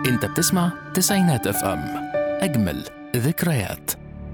انت بتسمع تسعينات اف ام اجمل ذكريات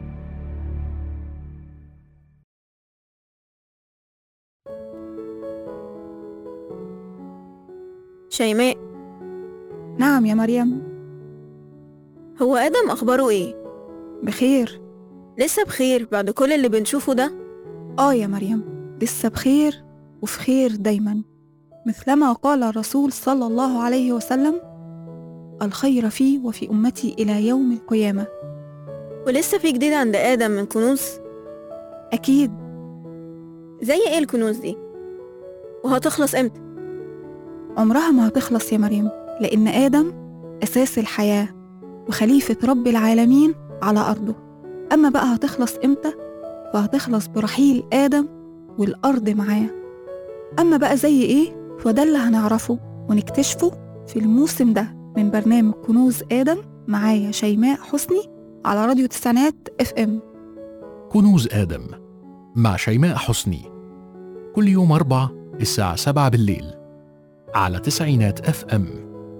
شيماء نعم يا مريم هو آدم أخباره إيه؟ بخير لسه بخير بعد كل اللي بنشوفه ده؟ آه يا مريم لسه بخير وفي خير دايما مثلما قال الرسول صلى الله عليه وسلم الخير في وفي أمتي إلى يوم القيامة ولسه في جديد عند آدم من كنوز؟ أكيد زي إيه الكنوز دي؟ وهتخلص إمتى؟ عمرها ما هتخلص يا مريم لأن آدم أساس الحياة وخليفة رب العالمين على أرضه أما بقى هتخلص إمتى؟ فهتخلص برحيل آدم والأرض معاه أما بقى زي إيه؟ فده اللي هنعرفه ونكتشفه في الموسم ده من برنامج كنوز آدم معايا شيماء حسني على راديو تسعينات اف ام كنوز آدم مع شيماء حسني كل يوم أربع الساعة سبعة بالليل على تسعينات اف ام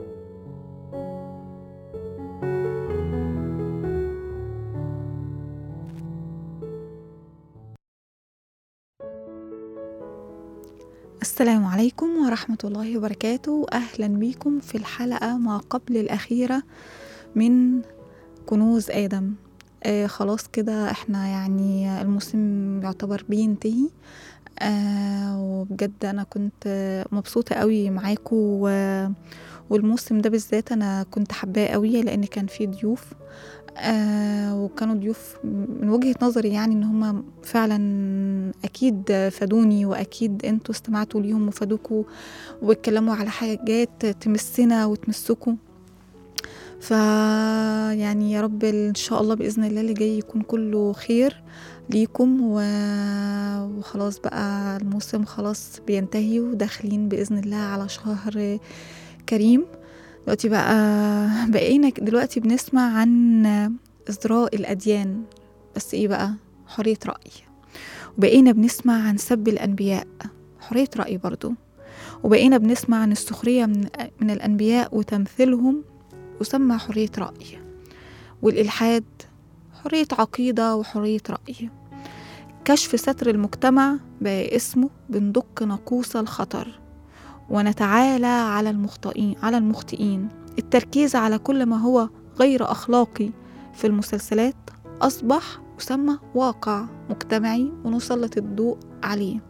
السلام عليكم ورحمة الله وبركاته أهلا بيكم في الحلقة ما قبل الأخيرة من كنوز آدم آه خلاص كده احنا يعني الموسم يعتبر بينتهي آه وبجد أنا كنت آه، مبسوطة قوي معاكم و- والموسم ده بالذات أنا كنت حباه قوي لأن كان فيه ضيوف آه وكانوا ضيوف من وجهة نظري يعني ان هم فعلا اكيد فادوني واكيد انتوا استمعتوا ليهم وفادوكوا واتكلموا على حاجات تمسنا وتمسكوا ف يعني يا رب ان شاء الله باذن الله اللي جاي يكون كله خير ليكم و... وخلاص بقى الموسم خلاص بينتهي وداخلين باذن الله على شهر كريم دلوقتي بقى بقينا دلوقتي بنسمع عن ازدراء الاديان بس ايه بقى حريه راي وبقينا بنسمع عن سب الانبياء حريه راي برضو وبقينا بنسمع عن السخريه من, من الانبياء وتمثيلهم يسمى حريه راي والالحاد حريه عقيده وحريه راي كشف ستر المجتمع بقى اسمه بندق ناقوس الخطر ونتعالى على المخطئين على المخطئين التركيز على كل ما هو غير أخلاقي في المسلسلات أصبح يسمى واقع مجتمعي ونسلط الضوء عليه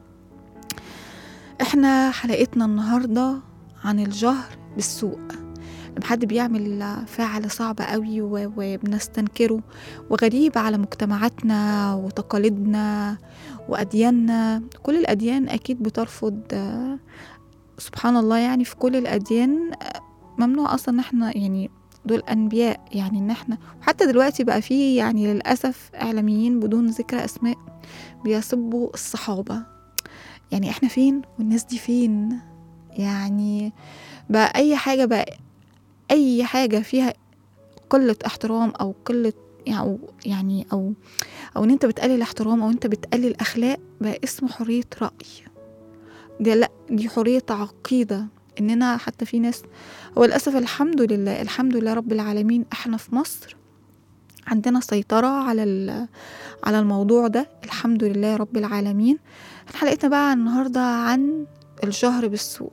احنا حلقتنا النهاردة عن الجهر بالسوء لما حد بيعمل فعل صعب قوي و- وبنستنكره وغريب على مجتمعاتنا وتقاليدنا وأدياننا كل الأديان أكيد بترفض آه، سبحان الله يعني في كل الأديان آه، ممنوع أصلا إن احنا يعني دول أنبياء يعني إن احنا وحتى دلوقتي بقى في يعني للأسف إعلاميين بدون ذكر أسماء بيسبوا الصحابة يعني احنا فين والناس دي فين يعني بقى أي حاجة بقى أي حاجة فيها قلة احترام أو قلة يعني أو يعني أو أو إن أنت بتقلل احترام أو أنت بتقلل أخلاق بقى اسمه حرية رأي دي لا دي حرية عقيدة إننا حتى في ناس هو للأسف الحمد لله الحمد لله رب العالمين إحنا في مصر عندنا سيطرة على ال- على الموضوع ده الحمد لله رب العالمين احنا حلقتنا بقى النهاردة عن الجهر بالسوء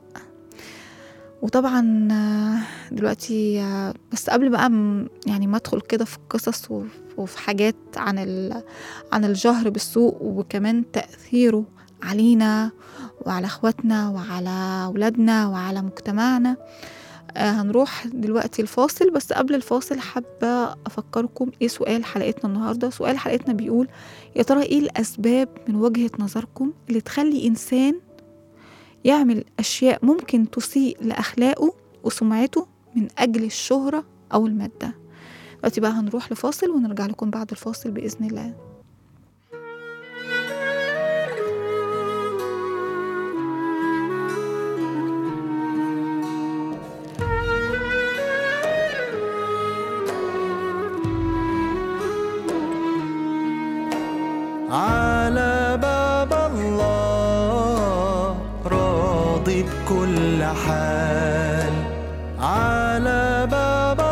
وطبعا آه، دلوقتي آه، بس قبل بقى م- يعني ما ادخل كده في قصص وف- وفي حاجات عن ال عن الجهر بالسوء وكمان تأثيره علينا وعلى اخواتنا وعلى اولادنا وعلى مجتمعنا آه هنروح دلوقتي الفاصل بس قبل الفاصل حابة أفكركم إيه سؤال حلقتنا النهاردة سؤال حلقتنا بيقول يا ترى إيه الأسباب من وجهة نظركم اللي تخلي إنسان يعمل أشياء ممكن تسيء لأخلاقه وسمعته من أجل الشهرة أو المادة دلوقتي بقى هنروح لفاصل ونرجع لكم بعد الفاصل بإذن الله على باب الله راضي بكل حال على باب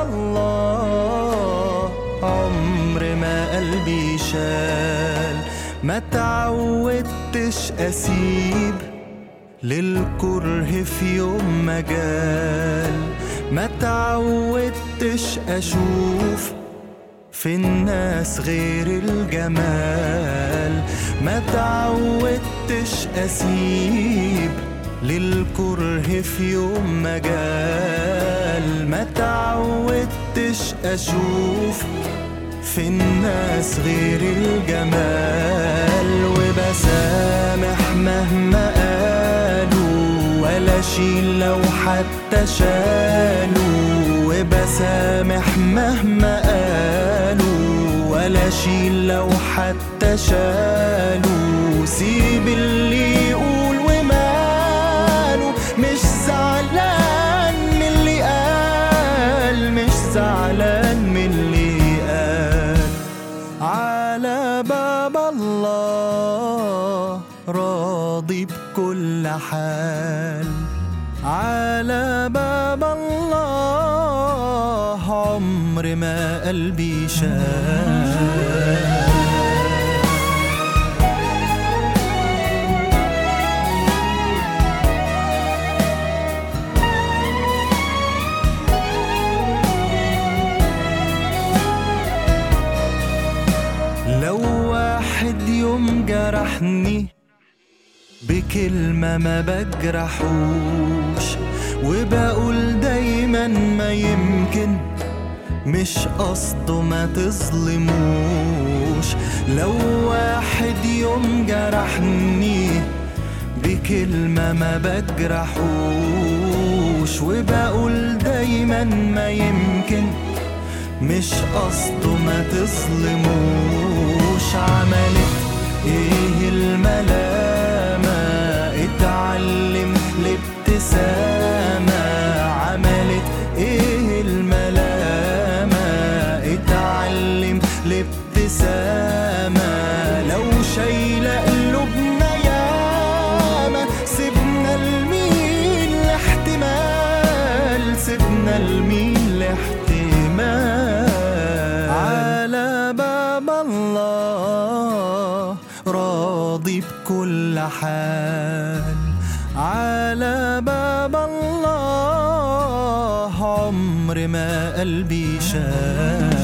شال ما تعودتش أسيب للكره في يوم مجال ما تعودتش أشوف في الناس غير الجمال ما تعودتش أسيب للكره في يوم مجال ما تعودتش أشوف في الناس غير الجمال وبسامح مهما قالوا ولا شيل لو حتى شالوا وبسامح مهما قالوا ولا شيل لو حتى شالوا سيب اللي يقول وماله مش زعلان من اللي قال مش زعلان من اللي قال على باب الله راضي بكل حال على باب الله عمر ما قلبي شال لو واحد يوم جرحني بكلمة ما بجرحوش وبقول دايما ما يمكن مش قصده ما تظلموش لو واحد يوم جرحني بكلمة ما بجرحوش وبقول دايما ما يمكن مش قصده ما تظلموش عملت ايه الملامة اتعلم الابتسامة عملت ايه الملامة اتعلم الابتسامة لو شايلة قلوبنا ياما سيبنا الميل الاحتمال سيبنا الميل الاحتمال على باب الله راضي بكل حال على باب الله عمر ما قلبي شال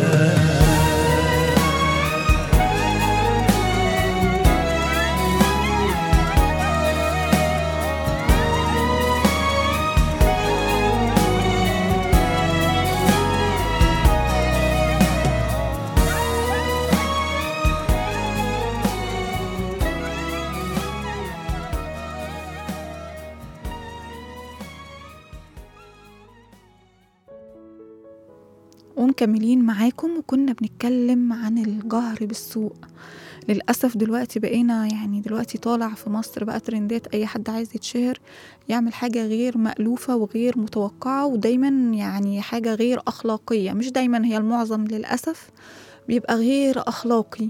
ومكملين معاكم وكنا بنتكلم عن الجهر بالسوء للأسف دلوقتي بقينا يعني دلوقتي طالع في مصر بقى ترندات أي حد عايز يتشهر يعمل حاجة غير مألوفة وغير متوقعة ودايما يعني حاجة غير أخلاقية مش دايما هي المعظم للأسف بيبقى غير أخلاقي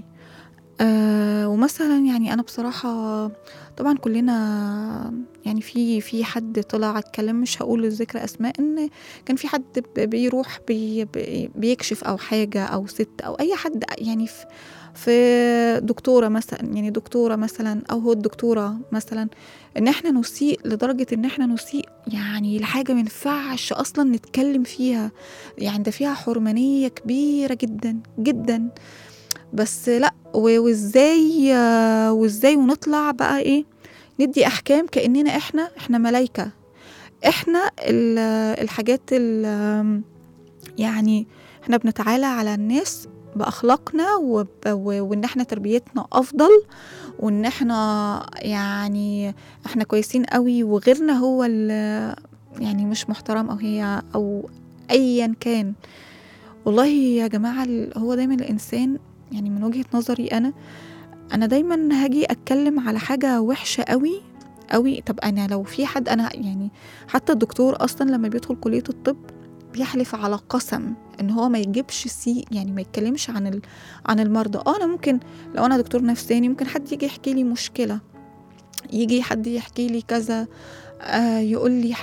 آه ومثلا يعني أنا بصراحة طبعا كلنا يعني في في حد طلع اتكلم مش هقول الذكر اسماء ان كان في حد ب- بيروح بي بي- بيكشف او حاجه او ست او اي حد يعني في في دكتوره مثلا يعني دكتوره مثلا او هو الدكتوره مثلا ان احنا نسيء لدرجه ان احنا نسيء يعني لحاجه ما ينفعش اصلا نتكلم فيها يعني ده فيها حرمانيه كبيره جدا جدا بس لا و- وازاي آه، وازاي ونطلع بقى ايه ندي احكام كاننا احنا احنا ملايكه احنا ال- الحاجات ال- يعني احنا بنتعالى على الناس باخلاقنا وب- و- وان احنا تربيتنا افضل وان احنا يعني احنا كويسين قوي وغيرنا هو ال- يعني مش محترم او هي او ايا كان والله يا جماعه ال- هو دايما الانسان يعني من وجهه نظري انا انا دايما هاجي اتكلم على حاجه وحشه قوي قوي طب انا لو في حد انا يعني حتى الدكتور اصلا لما بيدخل كليه الطب بيحلف على قسم ان هو ما يجيبش سي يعني ما يتكلمش عن ال... عن المرضى اه انا ممكن لو انا دكتور نفساني ممكن حد يجي يحكي لي مشكله يجي حد يحكي لي كذا آه يقول لي حاجه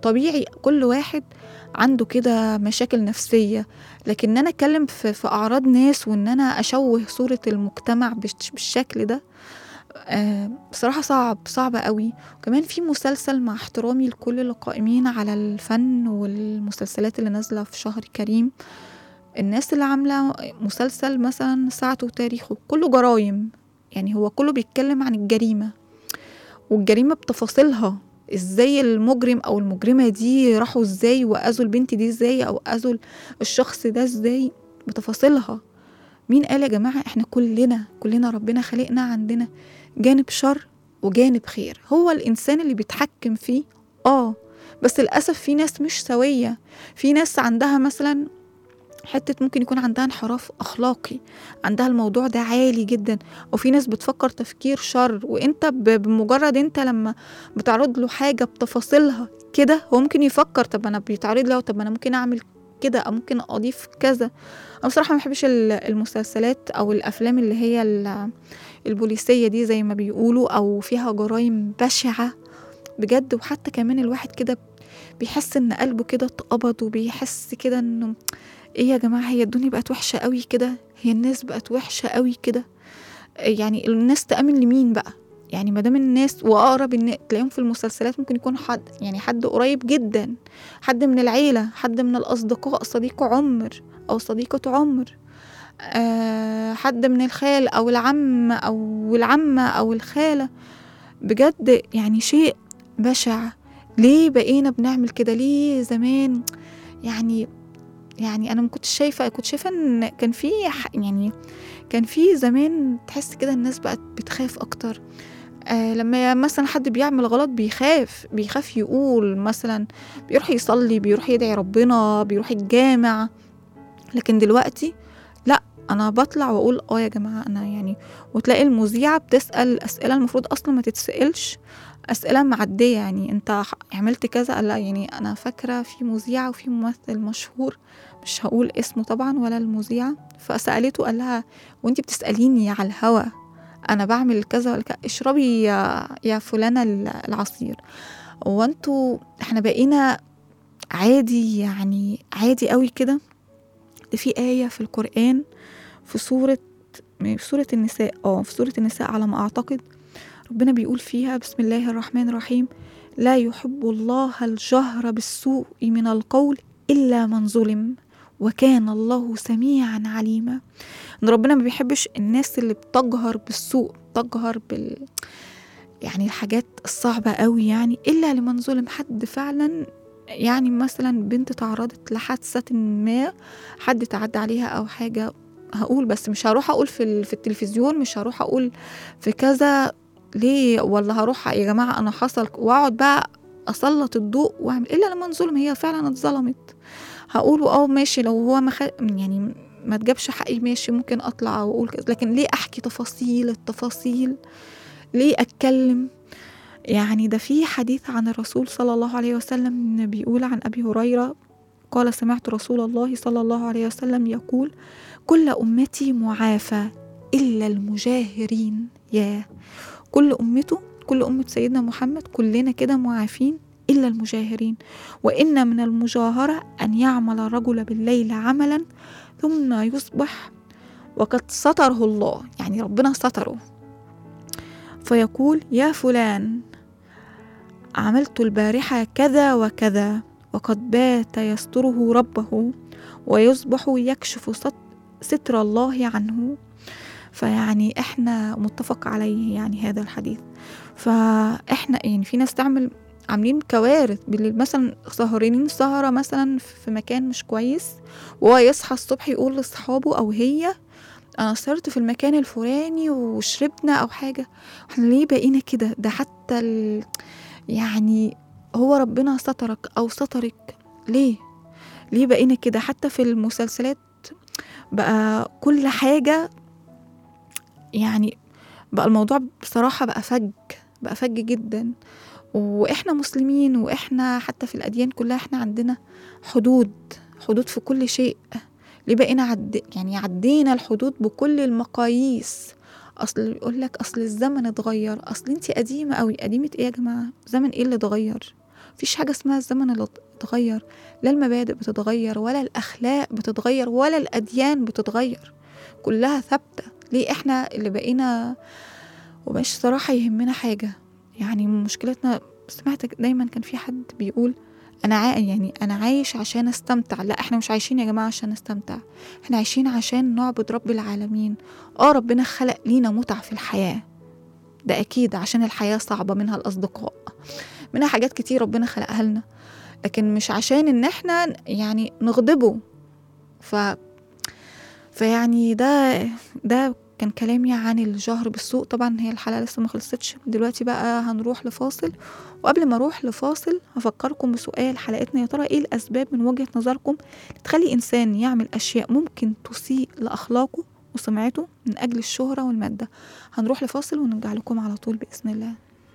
طبيعي كل واحد عنده كده مشاكل نفسية لكن ان انا اتكلم في, في اعراض ناس وان انا اشوه صورة المجتمع بالش- بالشكل ده آه بصراحة صعب صعب قوي وكمان في مسلسل مع احترامي لكل القائمين على الفن والمسلسلات اللي نازلة في شهر كريم الناس اللي عاملة مسلسل مثلا ساعته وتاريخه كله جرايم يعني هو كله بيتكلم عن الجريمة والجريمة بتفاصيلها ازاي المجرم او المجرمة دي راحوا ازاي واذوا البنت دي ازاي او اذوا الشخص ده ازاي بتفاصيلها مين قال يا جماعة احنا كلنا كلنا ربنا خلقنا عندنا جانب شر وجانب خير هو الانسان اللي بيتحكم فيه اه بس للاسف في ناس مش سوية في ناس عندها مثلا حتة ممكن يكون عندها انحراف أخلاقي عندها الموضوع ده عالي جدا وفي ناس بتفكر تفكير شر وانت ب- بمجرد انت لما بتعرض له حاجة بتفاصيلها كده هو ممكن يفكر طب انا بيتعرض له طب انا ممكن اعمل كده او ممكن اضيف كذا انا بصراحة ما بحبش ال- المسلسلات او الافلام اللي هي ال- البوليسية دي زي ما بيقولوا او فيها جرائم بشعة بجد وحتى كمان الواحد كده بيحس ان قلبه كده اتقبض وبيحس كده انه ايه يا جماعة هي الدنيا بقت وحشة قوي كده هي الناس بقت وحشة قوي كده يعني الناس تأمن لمين بقى يعني مادام الناس واقرب ان تلاقيهم في المسلسلات ممكن يكون حد يعني حد قريب جدا حد من العيلة حد من الأصدقاء صديق عمر أو صديقة عمر آه حد من الخال أو العم أو العمة أو الخالة بجد يعني شيء بشع ليه بقينا بنعمل كده ليه زمان يعني يعني انا ما كنتش شايفه كنت شايفه ان كان في ح- يعني كان في زمان تحس كده الناس بقت بتخاف اكتر آه لما مثلا حد بيعمل غلط بيخاف بيخاف يقول مثلا بيروح يصلي بيروح يدعي ربنا بيروح الجامع لكن دلوقتي لا انا بطلع واقول اه يا جماعه انا يعني وتلاقي المذيعه بتسال اسئله المفروض اصلا ما تتسالش اسئله معديه يعني انت ح- عملت كذا لا يعني انا فاكره في مذيعه وفي ممثل مشهور مش هقول اسمه طبعا ولا المذيعه فسالته قال لها وانت بتساليني على الهوا انا بعمل كذا ولا كذا اشربي يا, يا فلانه ال- العصير وانتوا احنا بقينا عادي يعني عادي قوي كده ده في آية في القرآن في سورة في سورة النساء اه في سورة النساء على ما أعتقد ربنا بيقول فيها بسم الله الرحمن الرحيم لا يحب الله الجهر بالسوء من القول إلا من ظلم وكان الله سميعا عليما ان ربنا ما بيحبش الناس اللي بتجهر بالسوء تجهر بال يعني الحاجات الصعبة قوي يعني إلا لمن ظلم حد فعلا يعني مثلا بنت تعرضت لحادثة ما حد تعدى عليها أو حاجة هقول بس مش هروح أقول في, ال- في التلفزيون مش هروح أقول في كذا ليه ولا هروح يا جماعة أنا حصل وأقعد بقى أسلط الضوء وأعمل إلا لمن ظلم هي فعلا اتظلمت هقول اه ماشي لو هو ما خ... يعني ما تجابش حقي ماشي ممكن اطلع واقول كذا لكن ليه احكي تفاصيل التفاصيل ليه اتكلم يعني ده في حديث عن الرسول صلى الله عليه وسلم بيقول عن ابي هريره قال سمعت رسول الله صلى الله عليه وسلم يقول كل امتي معافى الا المجاهرين يا كل امته كل امه سيدنا محمد كلنا كده معافين الا المجاهرين وان من المجاهره ان يعمل الرجل بالليل عملا ثم يصبح وقد ستره الله يعني ربنا ستره فيقول يا فلان عملت البارحة كذا وكذا وقد بات يستره ربه ويصبح يكشف ست- ستر الله عنه فيعني احنا متفق عليه يعني هذا الحديث فاحنا يعني في ناس تعمل عاملين كوارث بالليل مثلا سهرانين سهرة مثلا في مكان مش كويس وهو يصحى الصبح يقول لاصحابه او هي انا سهرت في المكان الفلاني وشربنا او حاجة احنا ليه بقينا كده ده حتى ال... يعني هو ربنا سترك او سترك ليه ليه بقينا كده حتى في المسلسلات بقى كل حاجة يعني بقى الموضوع بصراحة بقى فج بقى فج جدا واحنا مسلمين واحنا حتى في الاديان كلها احنا عندنا حدود حدود في كل شيء ليه بقينا عد يعني عدينا الحدود بكل المقاييس اصل يقول لك اصل الزمن اتغير اصل انت قديمه قوي قديمه ايه يا جماعه زمن ايه اللي اتغير مفيش حاجة اسمها الزمن اللي اتغير لا المبادئ بتتغير ولا الأخلاق بتتغير ولا الأديان بتتغير كلها ثابتة ليه احنا اللي بقينا ومش صراحة يهمنا حاجة يعني مشكلتنا سمعت دايما كان في حد بيقول انا عا... يعني انا عايش عشان استمتع لا احنا مش عايشين يا جماعه عشان نستمتع احنا عايشين عشان نعبد رب العالمين اه ربنا خلق لينا متع في الحياه ده اكيد عشان الحياه صعبه منها الاصدقاء منها حاجات كتير ربنا خلقها لنا لكن مش عشان ان احنا يعني نغضبه ف فيعني ده ده كان كلامي عن الجهر بالسوء طبعا هي الحلقه لسه ما خلصتش دلوقتي بقى هنروح لفاصل وقبل ما اروح لفاصل هفكركم بسؤال حلقتنا يا ترى ايه الاسباب من وجهه نظركم تخلي انسان يعمل اشياء ممكن تسيء لاخلاقه وسمعته من اجل الشهره والماده هنروح لفاصل ونرجع لكم على طول باذن الله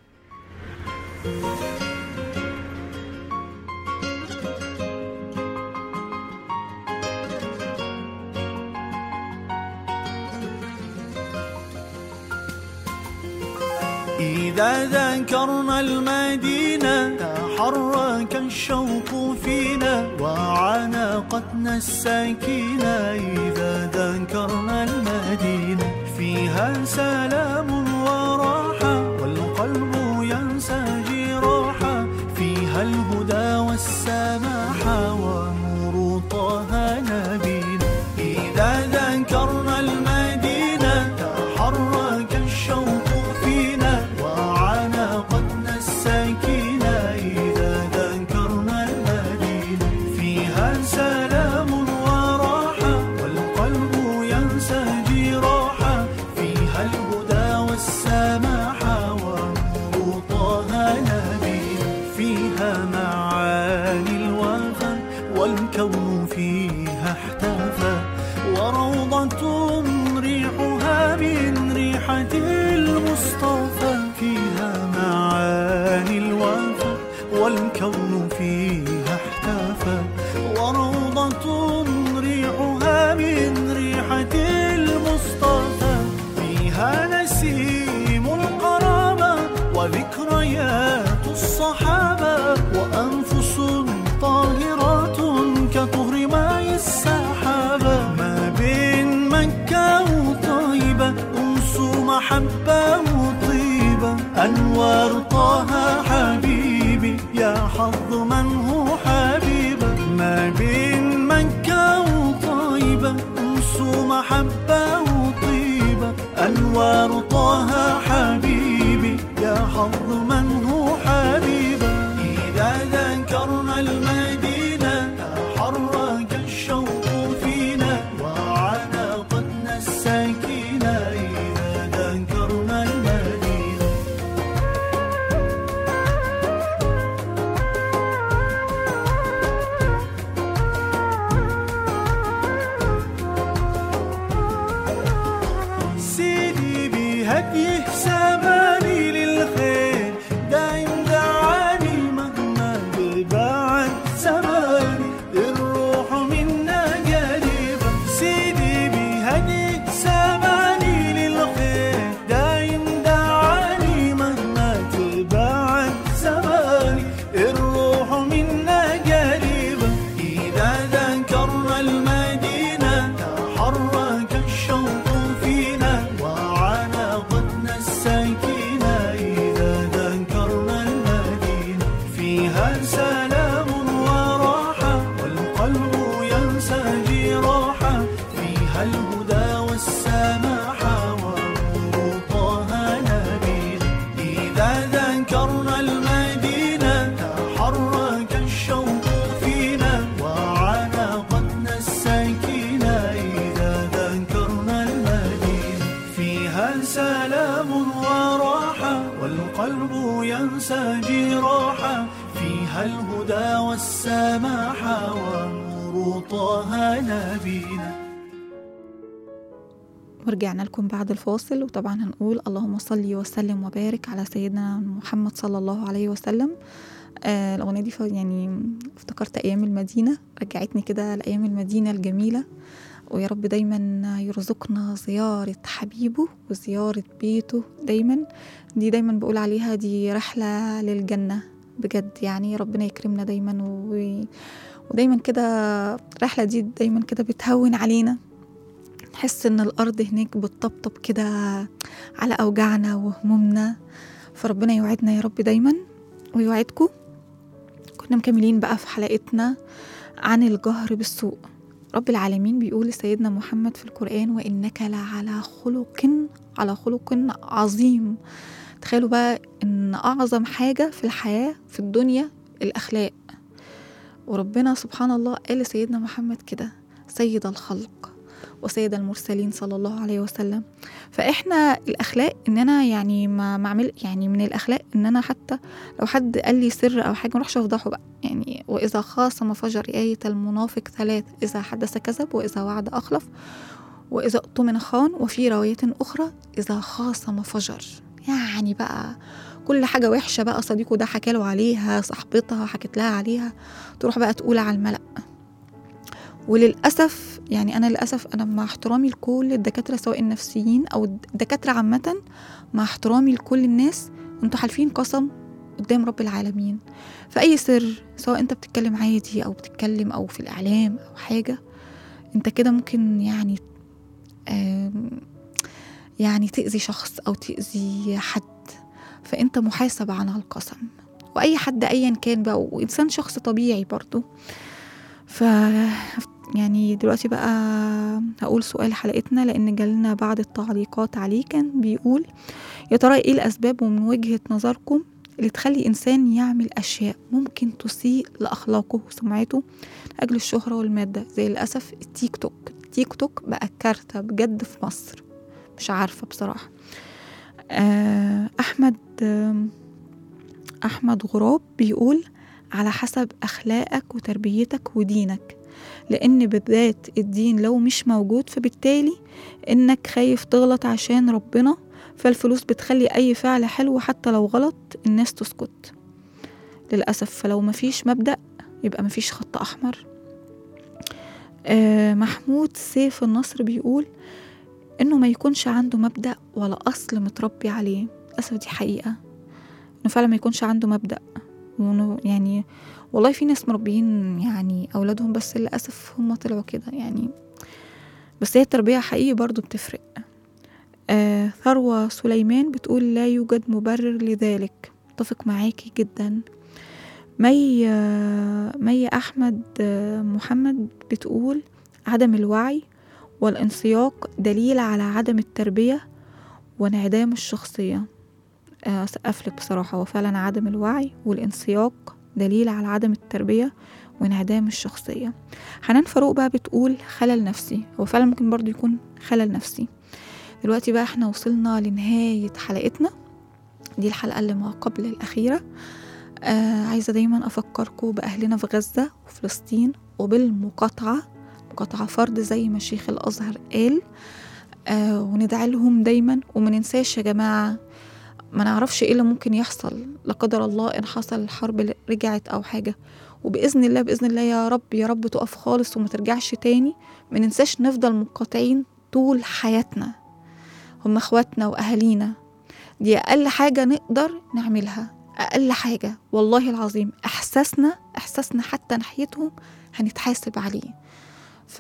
إذا ذكرنا المدينة تحرك الشوق فينا وعانقتنا السكينة إذا ذكرنا المدينة فيها سلام وراحة والقلب ينسى راحة فيها الهدى والسماحة ونور طه نبينا إذا ذكرنا المدينة تحرك الشوق فينا وعانقتنا السكينة إذا ذكرنا المدينة فيها سلام وراحة والقلب ينسى راحة فيها الهدى والسماحة ونور طه نبينا فيها معاني الوفا والكون فيها احتفى وروضة ريحها من ريحة المصطفى فيها معاني الوفا والكون فيها احتفى وروضة ريحها من ريحة المصطفى فيها نسيم القرابة وذكريات الصحابة وأنفس طاهرات كطهر ماء السحابة ما بين مكة وطيبة أنس محبة وطيبة أنوار طه حبيبي يا حظ من هو حبيبة ما بين مكة وطيبة أنس محبة وطيبة أنوار طه حبيبي يا حظ من هو حبيبة إذا ذكرنا المدينة تحرك الشوق فينا وعانقتنا السكينة إذا ذكرنا المدينة سيدي بهديه سباني للخير دايم دعاني مهما بعد زماني الروح منا قريبة سيدي بهديه سباني للخير دايم دعاني مهما بعد زماني الروح منا قريبة إذا ذكرنا المدينة تحرك الشوق فينا وعانقتنا السكينة إذا ذكرنا المدينة فيها سلام وراحة والقلب ينسى راحة فيها الهدى والسماحة ونور طه نبينا إذا ذكرنا المدينة تحرك الشوق فينا وعانقتنا السكينة إذا ذكرنا المدينة فيها سلام وراحة والقلب ينسى راحة فيها الهدى والسماحة ونور طه نبينا ورجعنا لكم بعد الفاصل وطبعا هنقول اللهم صل وسلم وبارك على سيدنا محمد صلى الله عليه وسلم آه الأغنية دي ف- يعني افتكرت أيام المدينة رجعتني كده لأيام المدينة الجميلة ويا رب دايما يرزقنا زيارة حبيبه وزيارة بيته دايما دي دايما بقول عليها دي رحلة للجنة بجد يعني ربنا يكرمنا دايما و... ودايما كده الرحلة دي دايما كده بتهون علينا نحس ان الارض هناك بتطبطب كده على اوجاعنا وهمومنا فربنا يوعدنا يا رب دايما ويوعدكم كنا مكملين بقى في حلقتنا عن الجهر بالسوء رب العالمين بيقول لسيدنا محمد في القرآن وإنك لعلى خلق على خلق عظيم تخيلوا بقى إن أعظم حاجة في الحياة في الدنيا الأخلاق وربنا سبحان الله قال لسيدنا محمد كده سيد الخلق وسيد المرسلين صلى الله عليه وسلم فاحنا الاخلاق ان انا يعني ما معمل يعني من الاخلاق ان انا حتى لو حد قال لي سر او حاجه ما اروحش افضحه بقى يعني واذا خاصم فجر ايه المنافق ثلاث اذا حدث كذب واذا وعد اخلف واذا اؤتمن خان وفي روايه اخرى اذا خاصم فجر يعني بقى كل حاجة وحشة بقى صديقه ده حكاله عليها صاحبتها حكت لها عليها تروح بقى تقول على الملأ وللأسف يعني أنا للأسف أنا مع احترامي لكل الدكاترة سواء النفسيين أو الدكاترة عامة مع احترامي لكل الناس انتوا حالفين قسم قدام رب العالمين فأي سر سواء انت بتتكلم عادي أو بتتكلم أو في الإعلام أو حاجة انت كده ممكن يعني آم، يعني تأذي شخص أو تأذي حد فأنت محاسب عن القسم وأي حد أيا كان بقى وإنسان شخص طبيعي برضو ف يعني دلوقتي بقى هقول سؤال حلقتنا لأن جالنا بعض التعليقات عليه كان بيقول يا ترى إيه الأسباب ومن وجهة نظركم اللي تخلي إنسان يعمل أشياء ممكن تسيء لأخلاقه وسمعته لأجل الشهرة والمادة زي للأسف التيك توك التيك توك بقى كارثة بجد في مصر مش عارفة بصراحة آه، أحمد آم، أحمد غراب بيقول على حسب أخلاقك وتربيتك ودينك لأن بالذات الدين لو مش موجود فبالتالي إنك خايف تغلط عشان ربنا فالفلوس بتخلي أي فعل حلو حتى لو غلط الناس تسكت للأسف فلو مفيش مبدأ يبقى مفيش خط أحمر آه محمود سيف النصر بيقول إنه ما يكونش عنده مبدأ ولا أصل متربي عليه للأسف دي حقيقة إنه فعلا ما يكونش عنده مبدأ وإنه يعني والله في ناس مربيين يعني أولادهم بس للأسف هم طلعوا كده يعني بس هي التربية حقيقي برضو بتفرق آه ثروة سليمان بتقول لا يوجد مبرر لذلك اتفق معاكي جدا مي آه، مي أحمد آه، محمد بتقول عدم الوعي والانسياق دليل على عدم التربية وانعدام الشخصية آه، أسقف لك بصراحة هو فعلا عدم الوعي والانسياق دليل على عدم التربية وانعدام الشخصية حنان فاروق بقى بتقول خلل نفسي هو فعلا ممكن برضو يكون خلل نفسي دلوقتي بقى احنا وصلنا لنهاية حلقتنا دي الحلقة اللي ما قبل الأخيرة آه عايزة دايما أفكركم بأهلنا في غزة وفلسطين وبالمقاطعة مقاطعة فرض زي ما شيخ الأزهر قال آه وندعي لهم دايما وما ننساش يا جماعة ما نعرفش ايه اللي ممكن يحصل لا قدر الله ان حصل الحرب رجعت او حاجة وبإذن الله بإذن الله يا رب يا رب تقف خالص وما ترجعش تاني ما ننساش نفضل منقطعين طول حياتنا هم اخواتنا واهالينا دي اقل حاجة نقدر نعملها اقل حاجة والله العظيم احساسنا احساسنا حتى ناحيتهم هنتحاسب عليه ف...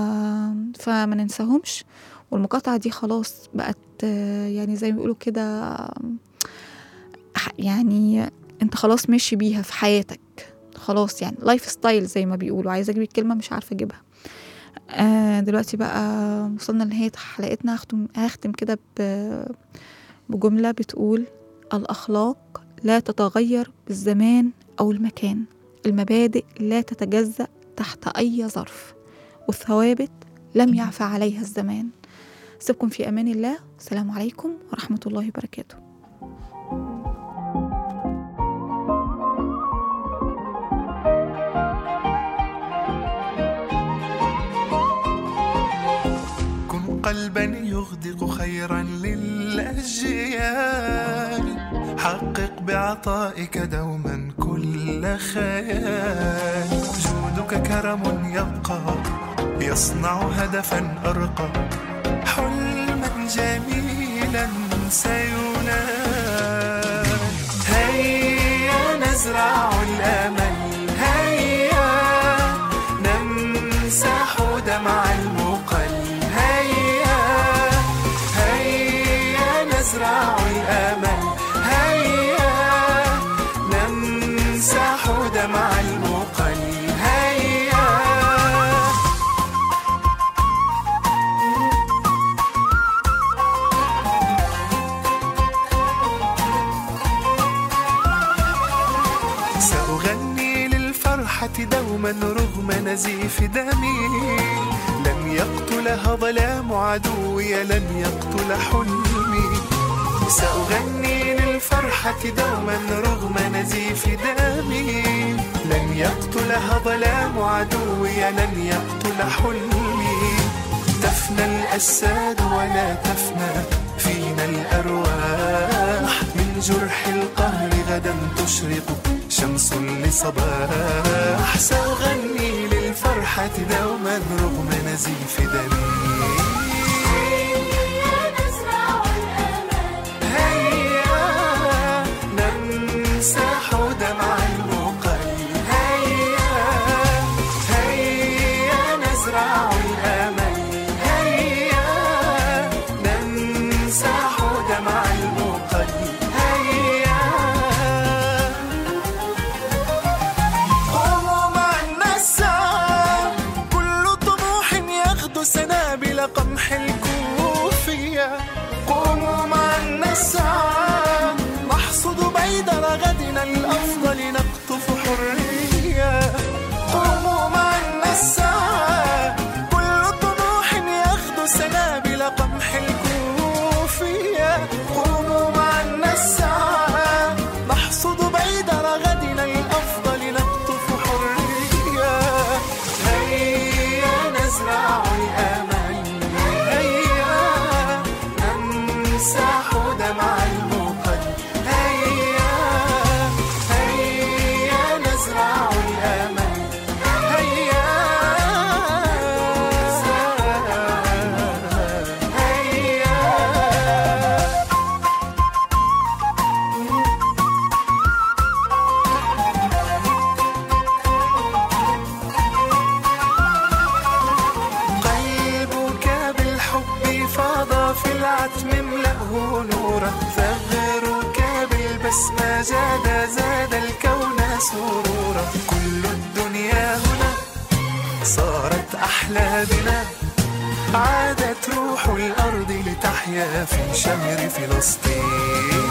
فما ننساهمش والمقاطعة دي خلاص بقت آه، يعني زي ما بيقولوا كده آم، ح- يعني انت خلاص ماشي بيها في حياتك خلاص يعني لايف ستايل زي ما بيقولوا عايزه اجيب الكلمه مش عارفه اجيبها آه دلوقتي بقى وصلنا لنهايه حلقتنا هختم هختم كده ب- بجمله بتقول الاخلاق لا تتغير بالزمان او المكان المبادئ لا تتجزأ تحت اي ظرف والثوابت لم يعفى عليها الزمان سيبكم في امان الله السلام عليكم ورحمه الله وبركاته كن قلبا يغدق خيرا للأجيال حقق بعطائك دوما كل خيال جودك كرم يبقى يصنع هدفا أرقى حلما جميلا سينال هيا نزرع الأمل هيا نمسح دمع المقل هيا هيا نزرع الأمل هيا نمسح دمع المقل هيا سأغني للفرحة دوما رغم نزيف دمي لن يقتلها ظلام عدوي لن يقتل حلمي سأغني للفرحة دوما رغم نزيف دمي لن يقتلها ظلام عدوي لن يقتل حلمي تفنى الأجساد ولا تفنى فينا الأرواح من جرح القهر غدا تشرق شمس لصباح سأغني للفرحة دوما رغم نزيف دمي هيا نمسح دمع المقل هيا هيا نزرع الأمل هيا نمسح دمع المقل هيا قوموا معنا الساعة كل طموح يغدو سنابل قمح الكوفية قوموا معنا الساعة نحصد بيدر غدنا الأفضل نقطف حرية قوموا معنا الساعة كل طموح يغدو سنابل قمح الكوفية قوموا معنا الساعة نحصد بيدر غدنا الأفضل نقطف حرية هيا نزرع الأمل هيا نمسح دمع المقل هيا هيا نزرع الأمل هيا هيا قلبك بالحب فاض في العتم املأه نورا ثغرك بالبسمة زاد زاد الكون سرورا كل الدنيا هنا صارت أحلى بنا عادت روح الأرض لتحيا في شهر فلسطين